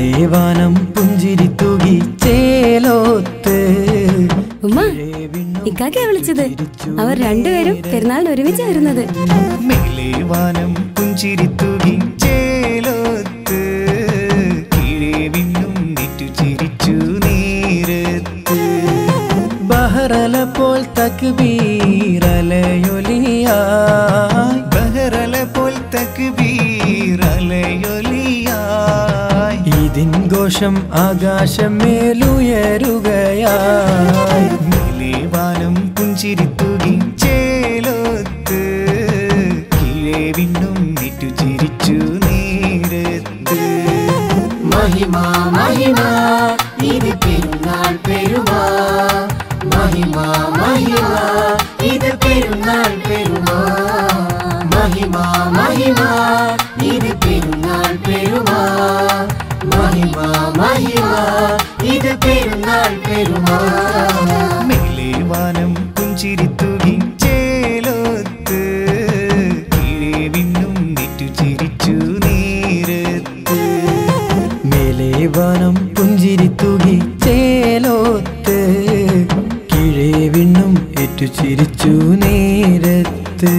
മേലേവാനം പുഞ്ചിരി തൂകി ചേലോത്ത് ഉമ്മ ഇക്കാക്കയാ വിളിച്ചത് അവർ രണ്ടുപേരും പെരുന്നാളിന് ഒരുമിച്ച് വരുന്നത് മേലേവാനം പുഞ്ചിരി തൂകി ചേലോത്ത് കീഴേ വിണ്ണും നെറ്റു ചിരിച്ചു നേരത്ത് ബഹറല പോൽ തക്ബീറലയൊലിയായി ബഹറല പോൽ തക്ബീറലയൊലിയായി ഇതിൻ ഘോഷം ആകാശം മേലുയരുകയായി മേലേവാനം പുഞ്ചിരി തൂകി ചേലോത്ത് കീഴേ വിണ്ണും നെറ്റു ചിരിച്ചു നേരത്ത് മഹിമ മഹിമ ഇത് പെരുന്നാൾ പെരുമാ മഹിമ മഹിമ ഇത് പെരുന്നാൾ പെരുമാ മഹിമ മഹിമ ഇത് പെരുന്നാൾ പെരുമാ മഹിമ മഹിമ ഇത് പെരുന്നാൾ പെരുമാ മേലേവാനം പുഞ്ചിരി തൂകി ചേലോത്ത് കീഴേ വിണ്ണും നെറ്റു ചിരിച്ചു നേരത്ത് മേലേവാനം പുഞ്ചിരി തൂകി ചേലോത്ത് കീഴേ വിണ്ണും ഏറ്റു ചിരിച്ചു നേരത്ത്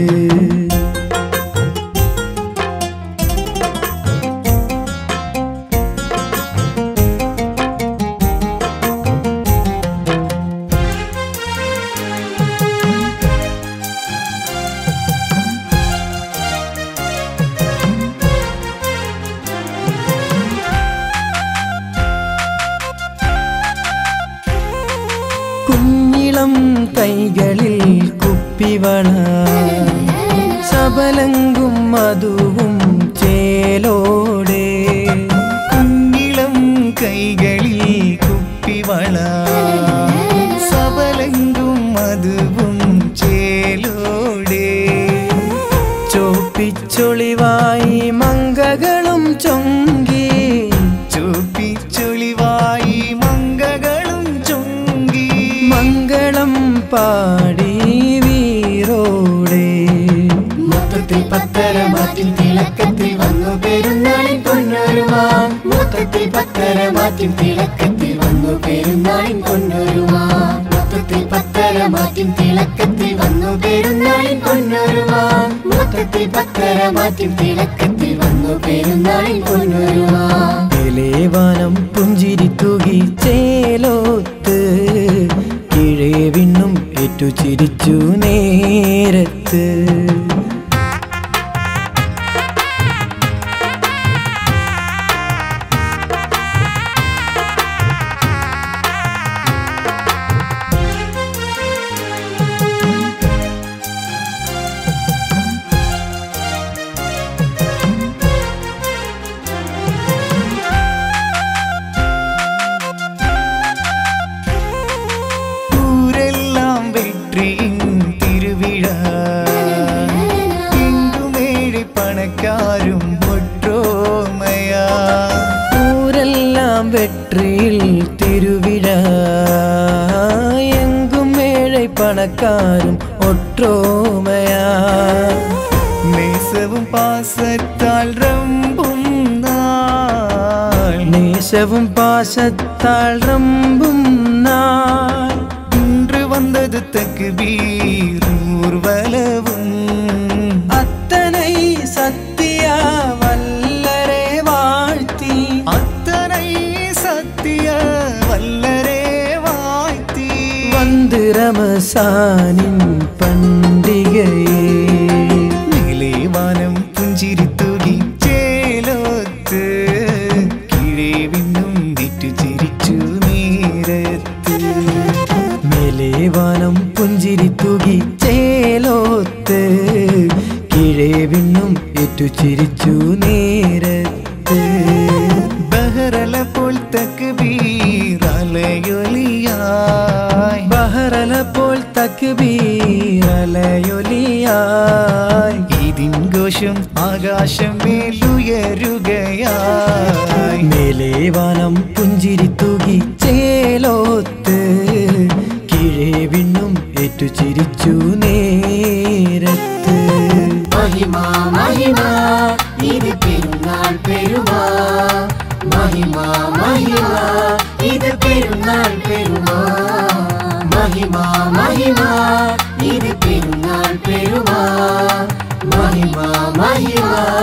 കുഞ്ഞിളം കൈകളിൽ കുപ്പിവള സബലങ്കും മധുവും ചേലോടെ കുഞ്ഞിളം കൈകളിൽ കുപ്പിവള സബലങ്കും മധുവും ചേലോടെ ചോപ്പിച്ചൊളിവായി മങ്കകളും ചൊങ്കി ചുപ്പിച്ചൊളിവായി മങ്കകളും ചൊങ്കി മംഗളം പാടി വീരോടെ മൊത്തത്തിൽ പത്തരമാറ്റിൽ തിളക്കത്തിൽ വന്നു പെരുന്നാളിൻ പൊന്നൊരുമാ മൊത്തത്തിൽ പത്തരമാറ്റിൽ തിളക്കത്തിൽ വന്നു പെരുന്നാളിൻ പൊന്നൊരുമാ മൊത്തത്തിൽ പത്തരമാറ്റിൽ തിളക്കത്തിൽ വന്നു പെരുന്നാളിൻ പൊന്നൊരുമാ മൊത്തത്തിൽ പത്തരമാറ്റിൽ തിളക്കത്തിൽ വന്നു പെരുന്നാളിൻ പൊന്നൊരുമാ ഇലേവാനം പുഞ്ചിരി തൂകി ചേലോത്ത് കീഴേ വിണ്ണും ഏറ്റു ചിരിച്ചു നേരത്ത് ൂരെല്ലാം വെற்றியின் തിരുവിഴ എങ്കുമേഴി പണക്കാരും ഒട്ടോമയാ ഊരെല്ലാം വെற்றிയിൽ തിരുവിഴ എങ്കും ഏഴை പണക്കാരും ഒട്ടോമയാ നേസവും പാസത്താൽ റമ്പും നാൾ நேசவும் பாசத்தால் ரம்பும் நாள் இன்று வந்தது தக்கு ஊர்வலவும் அத்தனை சத்தியா வல்லரே வாழ்த்தி அத்தனை சத்திய வல்லரே வாய்த்தி வந்து ரமசானின் பண்டிகையே மேலே வானம் புஞ்சிரி தூகி ചേലോത്ത് കീഴേ വിണ്ണും വിറ്റു ചിരിച്ചു നേരത്ത് മേലേവാനം പുഞ്ചിരി തൂകി ചേലോത്ത് കീഴേ വിണ്ണും ഏറ്റു ചിരിച്ചു നേരത്ത് ബഹറല പോൽ തക്ക് വീറലയൊലിയായി ബഹറല പോൽ തക്ബീറലയൊലിയായി ഇതിൻ ഘോഷം ആകാശം മേലുയരുകയായി മേലേവാനം പുഞ്ചിരി തൂകി ചേലോത്ത് കീഴേ വിണ്ണും ഏറ്റു ചിരിച്ചു നേരത്ത് മഹിമ മഹിമ ഇത് പെരുന്നാൾ പെരുമാ മഹിമ മഹിമ മഹിമ ഇത് പെരുന്നാൾ പെരുമാ മഹിമ മഹിമ ഇത് പെരുന്നാൾ പെരുമാ മഹിമ മഹിമ